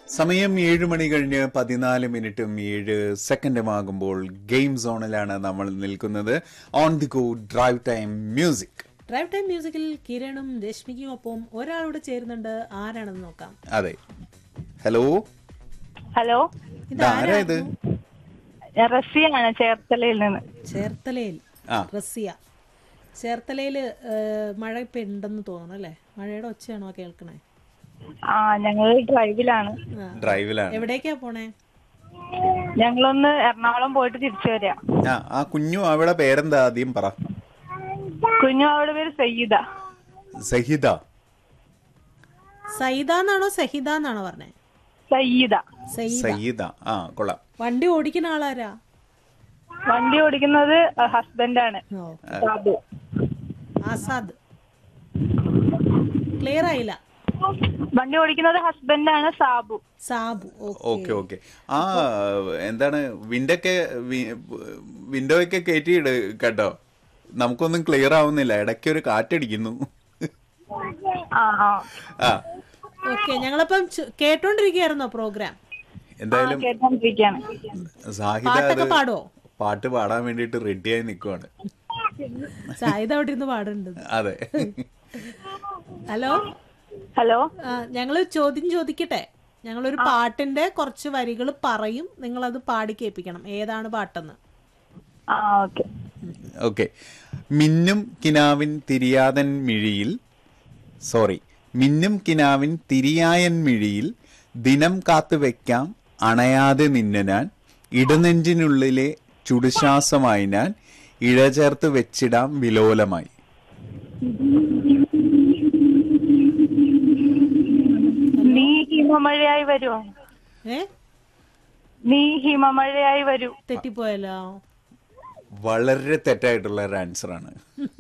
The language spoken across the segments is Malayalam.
സമയം ഏഴ് മണി കഴിഞ്ഞ് പതിനാല് മിനിറ്റും ഏഴ് സെക്കൻഡും ആകുമ്പോൾ ഗെയിം സോണിലാണ് നമ്മൾ നിൽക്കുന്നത് on the go drive time music drive time മ്യൂസിക്കിൽ കിരണും രശ്മിക്കും ഒപ്പം ഒരാളോട് ചേരുന്നുണ്ട് ആരാണെന്ന് നോക്കാം അതെ ഹലോ ഹലോ ഇതാരാ ഇത് ഞാൻ റസിയാണ് ചേർത്തലയിൽ നിന്ന് ചേർത്തലയിൽ ആ റസിയ ചേർത്തലയിൽ മഴ ഇപ്പം ഉണ്ടെന്ന് തോന്നുന്നു അല്ലേ മഴയുടെ ഒച്ചയാണോ കേൾക്കണേ ആ ഞങ്ങൾ ഡ്രൈവിലാണ് ആ. ഡ്രൈവിലാണ് എവിടേക്കാ പോണേ ഞങ്ങളൊന്ന് എറണാകുളം പോയിട്ട് തിരിച്ചു വരാം ആ ആ കുഞ്ഞു അവിടെ പേരെന്താ ആദ്യം പറ കുഞ്ഞു അവളുടെ പേര് സയ്യിദ സഹിത സൈദ എന്നാണോ സഹിത എന്നാണോ പറഞ്ഞേ സയ്യിദ സൈദ സയ്യിദ ആ കൊള്ളാം വണ്ടി ഓടിക്കുന്ന ആളാരാ വണ്ടി ഓടിക്കുന്നത് ഹസ്ബൻഡാണ് ഓ ബാബു ആസാദ് ക്ലിയർ ആയില്ല വണ്ടി ഓടിക്കുന്നത് ഹസ്ബൻഡാണ് Sabu Sabu okay okay okay ആ എന്താണ് വിൻഡൊക്കെ വിൻഡോ ഒക്കെ കയറ്റിയിട് കേട്ടോ നമുക്കൊന്നും ക്ലിയർ ആവുന്നില്ല ഇടയ്ക്ക് ഒരു കാറ്റടിക്കുന്നു ആ ആ ആ ഓക്കെ ഞങ്ങളിപ്പം ചു- കേട്ടോണ്ടിരിക്കുകയായിരുന്നോ പ്രോഗ്രാം എന്തായാലും കേട്ടോണ്ടിരിക്കാണ് സാഹിദ പാട്ടൊക്കെ അത് പാടുവോ പാട്ട് പാടാൻ വേണ്ടിട്ട് റെഡിയായി നിൽക്കുവാണ് സായിദ അവിടെ ഇരുന്ന് പാടുന്നുണ്ട് അതെ ഹലോ ഹലോ ആ, ഞങ്ങള് ചോദ്യം ചോദിക്കട്ടെ ഞങ്ങളൊരു പാട്ടിന്റെ കുറച്ച് വരികൾ പറയും നിങ്ങൾ അത് പാടി കേൾപ്പിക്കണം ഏതാണ് പാട്ടെന്ന് ആ ഓക്കെ ഓക്കെ മിന്നും കിനാവിൻ തിരിയാതൻ മിഴിയിൽ സോറി മിന്നും കിനാവിൻ തിരിയായൻ മിഴിയിൽ ദിനം കാത്തു വെക്കാം അണയാതെ നിന്നു ഞാൻ ഇടനെഞ്ചിനുള്ളിലെ ചുടുശ്വാസമായി ഞാൻ ഇഴചേർത്ത് വെച്ചിടാം വിലോലമായി നീ ഹിമമഴയായി വരുമോ ഏ നീ ഹിമമഴയായി വരൂ തെറ്റിപ്പോയല്ലോ വളരെ തെറ്റായിട്ടുള്ള ഒരു ആൻസർ ആണ്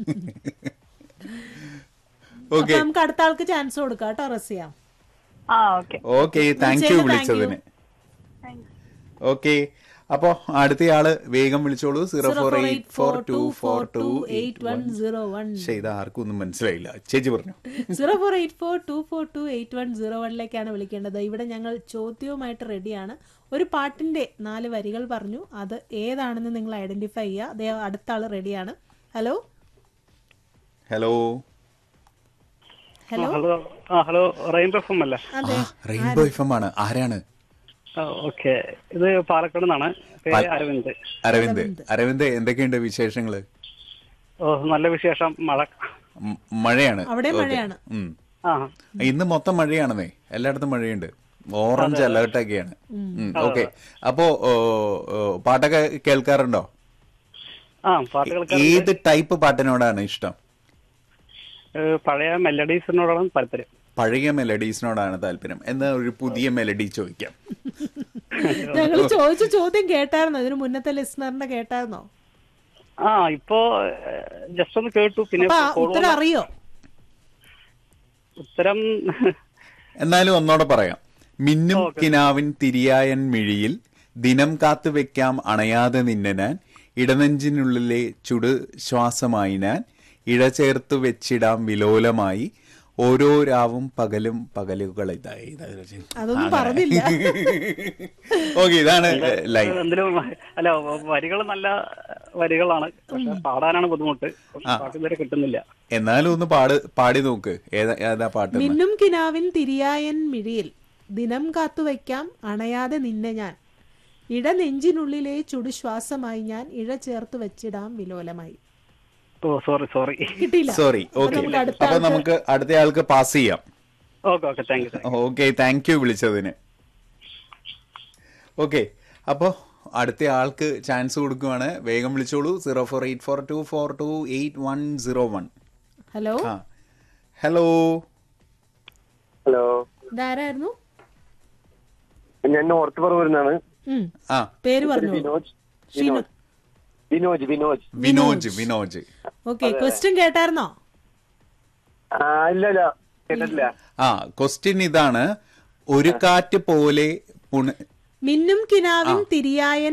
അപ്പൊ ഓക്കെ നമുക്ക് അടുത്ത ആൾക്ക് ചാൻസ് കൊടുക്കാം കേട്ടോ റസിയ ആ ഓക്കെ ഓക്കെ താങ്ക് യു വിളിച്ചതിന് ഓക്കെ അപ്പോ അടുത്തയാള് വേഗം വിളിച്ചോളൂ zero four eight four two four two eight one zero one പക്ഷെ ഇത് ആർക്കും ഒന്നും മനസ്സിലായില്ല ചേച്ചി പറഞ്ഞു zero four eight four two four two eight one zero വണ്ണിലേക്കാണ് വിളിക്കേണ്ടത് ഇവിടെ ഞങ്ങൾ ചോദ്യവുമായിട്ട് റെഡിയാണ് ഒരു പാട്ടിന്റെ നാല് വരികൾ പറഞ്ഞു അത് ഏതാണെന്ന് നിങ്ങൾ ഐഡന്റിഫൈ ചെയ്യുക അതേ അടുത്ത ആള് റെഡിയാണ് ഹലോ ഹലോ ഹലോ ഹലോ ആ ഹലോ റെയിൻ എഫ് എം അല്ലേ അതെ റെയിൻബോ എഫ് ആണ് ആരാണ് ഓക്കെ ഇത് പാലക്കാട് നിന്നാണ് പേര് അരവിന്ദ് അരവിന്ദ് അരവിന്ദ് എന്തൊക്കെയുണ്ട് വിശേഷങ്ങള് ഓ നല്ല വിശേഷം മഴ മ- മഴയാണ് അവിടെ Okay. മഴയാണ്. ഉം. ആ ഇന്ന് മൊത്തം മഴയാണെന്നേ എല്ലായിടത്തും മഴയുണ്ട് ഓറഞ്ച് അലേർട്ടൊക്കെയാണ് ഓക്കെ അപ്പോ ഓ, ഓ, പാട്ടൊക്കെ കേൾക്കാറുണ്ടോ ആ പാട്ടുകൾ ഏത് ടൈപ്പ് പാട്ടിനോടാണ് ഇഷ്ടം പഴയ മെലഡീസിനോടാണ് താല്പര്യം പഴയ മെലഡീസിനോടാണ് താല്പര്യം എന്നാ ഒരു പുതിയ മെലഡി ചോദിക്കാം ഞങ്ങൾ ചോദിച്ച ചോദ്യം കേട്ടായിരുന്നോ ഇതിന് മുന്നത്തെ ലിസണറിന്റെ കേട്ടായിരുന്നോ ആ ഇപ്പോ ജസ്റ്റ് ഒന്ന് കേട്ടു പിന്നെ അപ്പൊ ആ call ഉത്തരം വന്ന- അറിയോ ഉത്തരം എന്നാലും ഒന്നോടെ പറയാം മിന്നും കിനാവിൻ തിരിയായൻ മിഴിയിൽ ദിനം കാത്തു വെക്കാം അണയാതെ നിന്നനാൻ ഇടനെഞ്ചിനുള്ളിലെ ചുട് ശ്വാസമായി ഞാൻ ഇഴചേർത്തു വെച്ചിടാം വിലോലമായി ഓരോ രാവും പകലും പകലുകൾ ഇതായി അതൊന്നും പറഞ്ഞില്ല ഓക്കെ ഇതാണ് ലൈൻ എന്തിലും അല്ല വരികൾ നല്ല വരികളാണ് പക്ഷെ പാടാനാണ് ബുദ്ധിമുട്ട് പാട്ട് ഇതുവരെ കിട്ടുന്നില്ല എന്നാലും ഒന്ന് പാട് പാടി നോക്ക് ഏതാ ഏതാ പാട്ട് എന്ന്? മിന്നും കിനാവിൻ തിരിയായൻ മിഴിയിൽ ദിനം കാത്തു വയ്ക്കാം അണയാതെ നിന്നെ ഞാൻ ഇടനെഞ്ചിനുള്ളിലെ ചുടുശ്വാസമായി ഞാൻ ഇഴ ചേർത്ത് വെച്ചിടാം വിലോലമായി ഓ സോറി സോറി കിട്ടിയില്ല സോറി ഓക്കെ നമുക്ക് അടുത്ത അപ്പൊ നമുക്ക് അടുത്ത ആൾക്ക് പാസ് ചെയ്യാം okay okay thank you okay thank you വിളിച്ചതിന് ഓക്കെ അപ്പോൾ അടുത്ത ആൾക്ക് ചാൻസ് കൊടുക്കുവാണ് വേഗം വിളിച്ചോളൂ zero four eight four two four two eight one zero one hello ആ ഹലോ ഹലോ ഇതാരായിരുന്നു ഞാൻ നോർത്ത് പറവൂരിന്നാണ് ഉം. ആ പേര് പറഞ്ഞു വിനോജ് ഷീനു വിനോജ് വിനോജ് വിനോജ് വിനോജ് ഓക്കെ ക്വസ്റ്റ്യൻ കേട്ടായിരുന്നോ ആ ഇല്ല ഇല്ല കേട്ടിട്ടില്ല ആ ക്വസ്റ്റ്യൻ ഇതാണ് ഒരു കാറ്റ് പോലെ പുണ മിന്നും കിനാവിൻ തിരിയായൻ